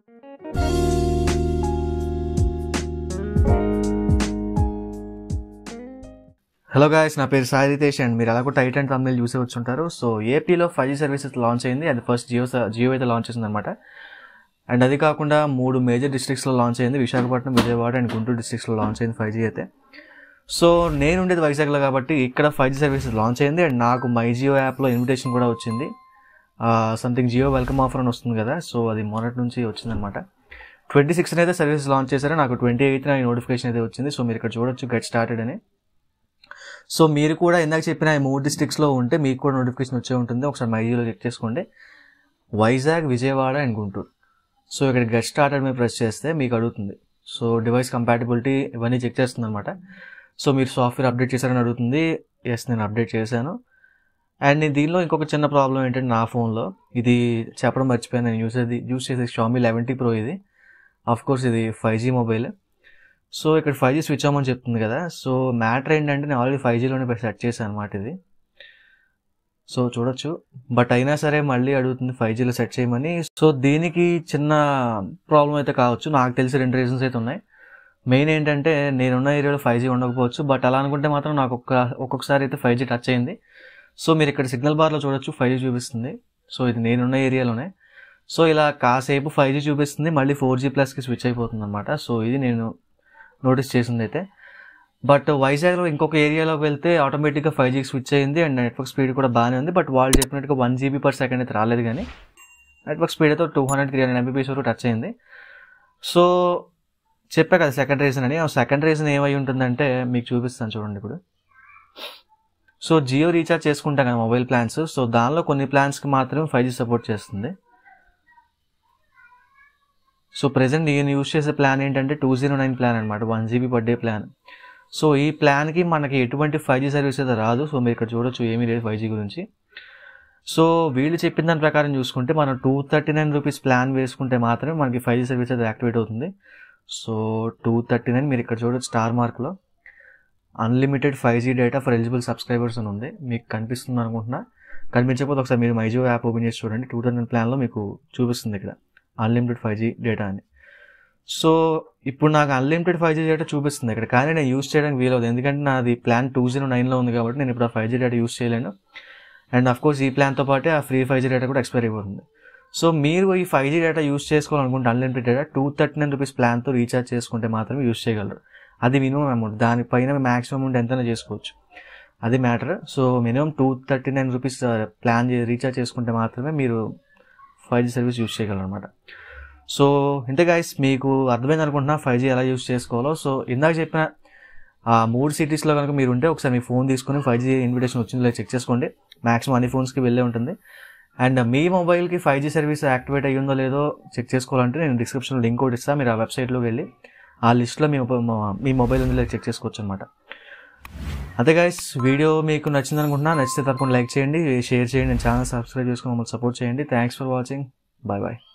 hello guys నా పేరు Sai Riteish and మీరు ఎలాగో టైట్ అండ్ తమిళ చూసే వచ్చుంటారు సో ఏపీలో ఫైవ్ జీ సర్వీసెస్ లాంచ్ అయింది అది ఫస్ట్ జియో జియో అయితే లాంచ్ చేసింది అనమాట అండ్ అది కాకుండా మూడు మేజర్ డిస్ట్రిక్ట్స్లో లాంచ్ అయింది విశాఖపట్నం విజయవాడ అండ్ గుంటూరు డిస్ట్రిక్ట్స్లో లాంచ్ అయింది ఫైవ్ జీ అయితే సో నేను ఉండేది వైజాగ్లో కాబట్టి ఇక్కడ ఫైవ్ జీ సర్వీసెస్ లాంచ్ అయింది అండ్ నాకు మై జియో యాప్లో ఇన్విటేషన్ కూడా వచ్చింది సంథింగ్ జియో వెల్కమ్ ఆఫర్ అని వస్తుంది కదా సో అది మొన్నటి నుంచి వచ్చిందనమాట ట్వంటీ సిక్స్ అయితే సర్వీస్ లాంచ్ చేశారు నాకు ట్వంటీ ఎయిత్ నా నోటిఫికేషన్ అయితే వచ్చింది సో మీరు ఇక్కడ చూడొచ్చు గెట్ స్టార్టెడ్ అని సో మీరు కూడా ఇందాక చెప్పిన ఈ మూడు డిస్ట్రిక్ట్స్లో ఉంటే మీకు కూడా నోటిఫికేషన్ వచ్చే ఉంటుంది ఒకసారి మైజీలో చెక్ చేసుకోండి వైజాగ్ విజయవాడ అండ్ గుంటూరు సో ఇక్కడ గెట్ స్టార్టెడ్ మీద ప్రెస్ చేస్తే మీకు అడుగుతుంది సో డివైస్ కంపాటబిలిటీ ఇవన్నీ చెక్ చేస్తుంది అనమాట సో మీరు సాఫ్ట్వేర్ అప్డేట్ చేశారని అడుగుతుంది ఎస్ నేను అప్డేట్ చేశాను అండ్ నేను దీనిలో ఇంకొక చిన్న ప్రాబ్లం ఏంటంటే నా ఫోన్లో ఇది చెప్పడం మర్చిపోయాను నేను యూస్ చేసి యూస్ చేసే షామీ లెవెన్ టీ ప్రో ఇది ఆఫ్ కోర్స్ ఇది ఫైవ్ జీ మొబైల్ సో ఇక్కడ ఫైవ్ జీ స్విచ్ అవ్వమని చెప్తుంది కదా సో మ్యాటర్ ఏంటంటే నేను ఆల్రెడీ ఫైవ్ జీలోనే సెట్ చేశాను అనమాట ఇది సో చూడొచ్చు బట్ అయినా సరే మళ్ళీ అడుగుతుంది ఫైవ్ జీలో సెట్ చేయమని సో దీనికి చిన్న ప్రాబ్లం అయితే కావచ్చు నాకు తెలిసి రెండు రీజన్స్ అయితే ఉన్నాయి మెయిన్ ఏంటంటే నేనున్న ఏరియాలో ఫైవ్ జీ ఉండకపోవచ్చు బట్ అలా అనుకుంటే మాత్రం నాకు ఒక్క ఒక్కొక్కసారి అయితే ఫైవ్ జీ టచ్ అయింది సో మీరు ఇక్కడ సిగ్నల్ బార్లో చూడొచ్చు ఫైవ్ జీ చూపిస్తుంది సో ఇది నేనున్న ఏరియాలోనే సో ఇలా కాసేపు ఫైవ్ జీ చూపిస్తుంది మళ్ళీ ఫోర్ జీ ప్లస్కి స్విచ్ అయిపోతుంది అనమాట సో ఇది నేను నోటీస్ చేసింది అయితే బట్ వైజాగ్లో ఇంకొక ఏరియాలోకి వెళ్తే ఆటోమేటిక్గా ఫైవ్ జీకి స్విచ్ అయింది అండ్ నెట్వర్క్ స్పీడ్ కూడా బాగానే ఉంది బట్ వాళ్ళు చెప్పినట్టుగా వన్ జీబీ పర్ సెకండ్ అయితే రాలేదు కానీ నెట్వర్క్ స్పీడ్ అయితే two hundred three hundred MBPS వరకు టచ్ అయింది సో చెప్పా కదా సెకండ్ రీజన్ అని ఆ సెకండ్ రీజన్ ఏమై ఉంటుందంటే మీకు చూపిస్తాను చూడండి ఇప్పుడు సో జియో రీఛార్జ్ చేసుకుంటాం కదా మొబైల్ ప్లాన్స్ సో దానిలో కొన్ని ప్లాన్స్కి మాత్రమే ఫైవ్ జీ సపోర్ట్ చేస్తుంది సో ప్రజెంట్ నేను యూస్ చేసే ప్లాన్ ఏంటంటే టూ జీరో నైన్ ప్లాన్ అనమాట one GB per day plan so ఈ ప్లాన్కి మనకి ఎటువంటి ఫైవ్ జీ సర్వీస్ అయితే రాదు సో మీరు ఇక్కడ చూడొచ్చు ఏమీ లేదు ఫైవ్ జీ గురించి సో వీళ్ళు చెప్పిన దాని ప్రకారం చూసుకుంటే మనం two thirty nine rupees plan వేసుకుంటే మాత్రమే మనకి ఫైవ్ జీ సర్వీస్ అయితే యాక్టివేట్ అవుతుంది సో టూ థర్టీ నైన్ మీరు ఇక్కడ చూడొచ్చు స్టార్ మార్క్లో unlimited five G data for eligible subscribers అని ఉంది మీకు కనిపిస్తుంది అనుకుంటున్నా కనిపించకపోతే ఒకసారి మీరు మైజో యాప్ ఓపెన్ చేసి చూడండి టూ థౌసండ్ ప్లాన్లో మీకు చూపిస్తుంది ఇక్కడ అన్లిమిటెడ్ ఫైవ్ జీ డేటా అని సో ఇప్పుడు నాకు అన్లిమిటెడ్ ఫైవ్ జీ డేటా చూపిస్తుంది ఇక్కడ కానీ నేను యూస్ చేయడానికి వీలవుతుంది ఎందుకంటే నాది ప్లాన్ టూ జీరో నైన్లో ఉంది కాబట్టి నేను ఇప్పుడు ఆ ఫైవ్ జీ డేటా యూస్ చేయలేను అండ్ అఫ్ కోర్స్ ఈ ప్లాన్తో పాటే ఆ ఫ్రీ ఫైవ్ జీ డేటా కూడా ఎక్స్పైర్ అయిపోతుంది సో మీరు ఈ ఫైవ్ జీ డేటా యూస్ చేసుకోవాలనుకుంటే unlimited data two thirty nine rupees ప్లాన్తో రీఛార్జ్ చేసుకుంటే మాత్రమే యూస్ చేయగలరు అది మినిమం అమౌంట్ దానిపైన మ్యాక్సిమం అమౌంట్ ఎంతైనా చేసుకోవచ్చు అది matter so minimum two thirty nine rupees plan recharge చేసుకుంటే మాత్రమే మీరు ఫైవ్ జీ సర్వీస్ యూస్ చేయగలరు అనమాట సో ఇంతే గైస్ మీకు అర్థమైంది అనుకుంటున్నా ఫైవ్ జీ ఎలా యూస్ చేసుకోవాలో సో ఇందాక చెప్పిన ఆ మూడు సిటీస్లో కనుక మీరు ఉంటే ఒకసారి మీ ఫోన్ తీసుకుని ఫైవ్ జీ ఇన్విటేషన్ వచ్చిందో లేదో చెక్ చేసుకోండి మ్యాక్సిమం అన్ని ఫోన్స్కి వెళ్ళే ఉంటుంది అండ్ మీ మొబైల్కి ఫైవ్ జీ సర్వీస్ యాక్టివేట్ అయ్యిందో లేదో చెక్ చేసుకోవాలంటే నేను డిస్క్రిప్షన్లో లింక్ ఒకటి ఇస్తాను మీరు ఆ వెబ్సైట్లోకి వెళ్ళి ఆ లిస్ట్లో మీ మీ మొబైల్ ఉందో లేదో చెక్ చేసుకోవచ్చు అనమాట అంతే గైస్ వీడియో మీకు నచ్చింది అనుకుంటున్నా నచ్చితే తప్పకుండా లైక్ చేయండి షేర్ చేయండి ఛానల్ సబ్స్క్రైబ్ చేసుకుని మమ్మల్ని సపోర్ట్ చేయండి thanks for watching bye bye